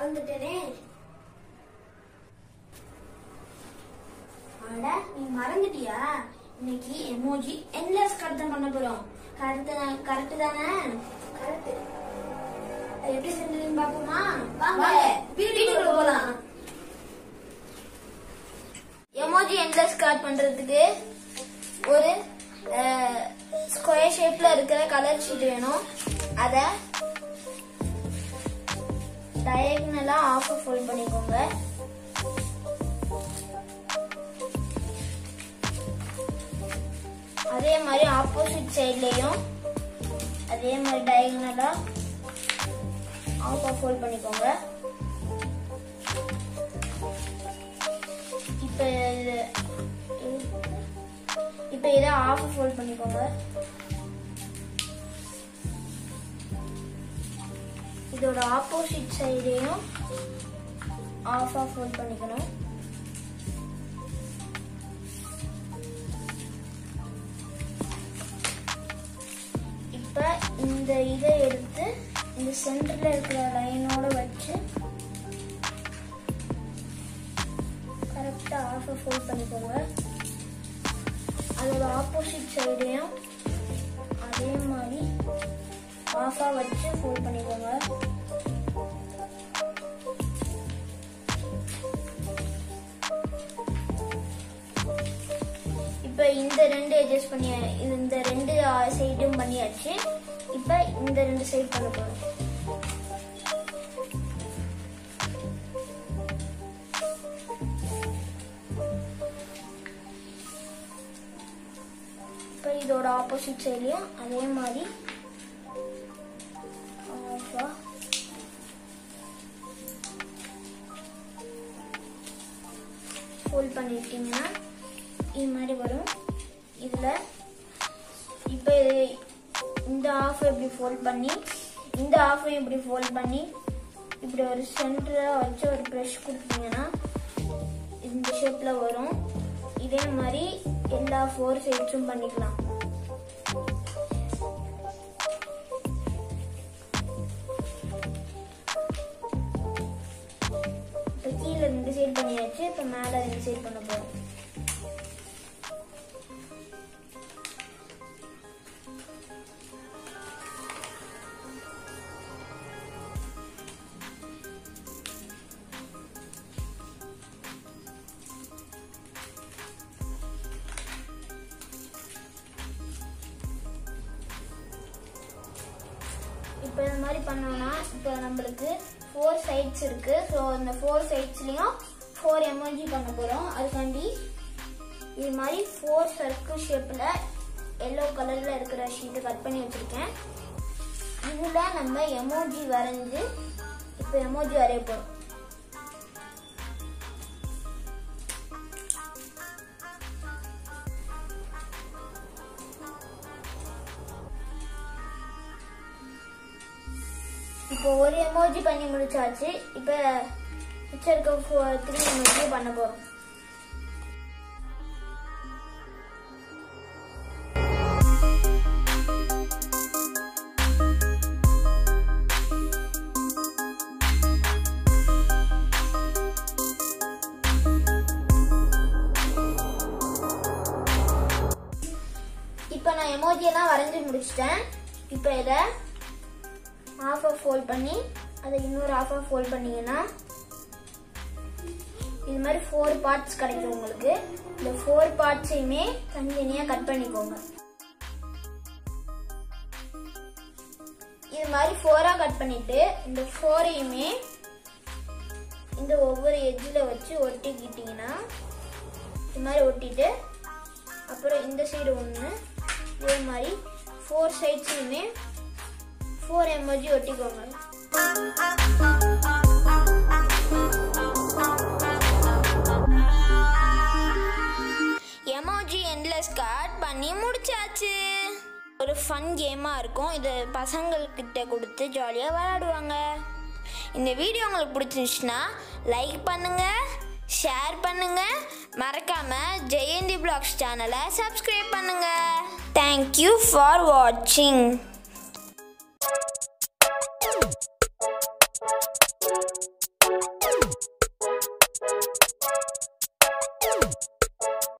மறந்துட்டேனே அட நீ மறந்துட்டியா இன்னைக்கு எமோஜி என்லெஸ் கருத்தம் பண்ண போறோம் கரெக்ட் கரெக்ட் தானே கரெக்ட் எப்படி செஞ்சதுன்னு பாப்போமா வாங்க வீட்டுக்குள்ள போலாம் எமோஜி என்லெஸ் கார்ட் பண்றதுக்கு ஒரு ஸ்கொயர் ஷேப்ல இருக்கிற கலர் ஷீட் வேணும் அத டயகனலா ஆஃப் ஃபோல்ட் பண்ணிக்கோங்க அதே மாதிரி ஆப்போசிட் சைட்லயும் அதே மாதிரி டயகனலா ஆஃப் ஃபோல்ட் பண்ணிக்கோங்க இப்போ இது இப்போ இதை ஆஃப் ஃபோல்ட் பண்ணிக்கோங்க இதோட ஆப்போசிட் சைடையும் ஆஃப் ஆஃப் ஃபோல்ட் பண்ணிக்கணும் இப்போ இந்த இதை எடுத்து இந்த சென்டர்ல இருக்கிற லைனோட வச்சு கரெக்டாக ஆஃப் ஃபோல்ட் பண்ணிக்கோங்க அதோட ஆப்போசிட் சைடையும் அதே மாதிரி ஆஃபாக வச்சு ஃபோல்ட் பண்ணிக்கோங்க இப்போ இந்த ரெண்டு அட்ஜஸ்ட் பண்ணி இது இந்த ரெண்டு சைடும் பண்ணியாச்சு இப்போ இந்த ரெண்டு சைடு பண்ண போகிறோம் இப்போ இதோட ஆப்போசிட் சைட்லயும் அதே மாதிரி ஆஃபா ஃபோல்ட் பண்ணிட்டீங்கன்னா இது மாதிரி வரும் இதில் இப்போ இது இந்த ஆஃப் இப்படி ஃபோல்ட் பண்ணி இந்த ஆஃபையும் இப்படி ஃபோல்ட் பண்ணி இப்படி ஒரு சென்டராக வச்சு ஒரு ப்ரெஷ் கொடுத்தீங்கன்னா இந்த ஷேப்பில் வரும் இதே மாதிரி எல்லா ஃபோர் சைட்ஸும் பண்ணிக்கலாம் இப்போ கீழே ரெண்டு சைடு பண்ணியாச்சு இப்போ மேலே ரெண்டு சைடு பண்ண போகிறோம் இப்போ இந்த மாதிரி பண்ணோம்னா இப்போ நம்மளுக்கு ஃபோர் சைட்ஸ் இருக்கு ஸோ இந்த ஃபோர் சைட்ஸ்லையும் ஃபோர் எமோஜி பண்ண போகிறோம் அதுக்காண்டி இது மாதிரி ஃபோர் சர்க்கிள் ஷேப்பில் எல்லோ கலரில் இருக்கிற ஷீட்டை கட் பண்ணி வச்சுருக்கேன் இதில் நம்ம எமோஜி வரைஞ்சு இப்போ எமோஜி வரைய போகிறோம் இப்போ ஒரு எமோஜி பண்ணி முடிச்சாச்சு இப்போ மிச்சம் இருக்க த்ரீ எமோஜி பண்ண போகிறோம் இப்போ நான் எமோஜி எல்லாம் வரைஞ்சி முடிச்சிட்டேன் இப்போ இதை ஹாஃபாக ஃபோல்ட் பண்ணி அதை இன்னொரு ஹாஃபாக ஃபோல்ட் பண்ணீங்கன்னா இது மாதிரி ஃபோர் பார்ட்ஸ் கிடைக்கும் உங்களுக்கு இந்த ஃபோர் பார்ட்ஸையுமே தனித்தனியாக கட் பண்ணிக்கோங்க இது மாதிரி ஃபோராக கட் பண்ணிட்டு இந்த ஃபோரையுமே இந்த ஒவ்வொரு எட்ஜில் வச்சு ஒட்டிக்கிட்டிங்கன்னா இது மாதிரி ஒட்டிட்டு அப்புறம் இந்த சைடு ஒன்று இதே மாதிரி ஃபோர் சைட்ஸையுமே ஃபோர் எமோஜி ஒட்டிக்கோங்க எமோஜி எண்ட்லெஸ் கார்ட் பண்ணி முடிச்சாச்சு ஒரு ஃபன் கேமாக இருக்கும் இது பசங்கள்கிட்ட கொடுத்து ஜாலியாக விளையாடுவாங்க இந்த வீடியோ உங்களுக்கு பிடிச்சிருந்துச்சுன்னா லைக் பண்ணுங்கள் ஷேர் பண்ணுங்கள் மறக்காமல் ஜெயந்தி பிளாக்ஸ் சேனலை சப்ஸ்கிரைப் பண்ணுங்கள் தேங்க்யூ ஃபார் வாட்சிங்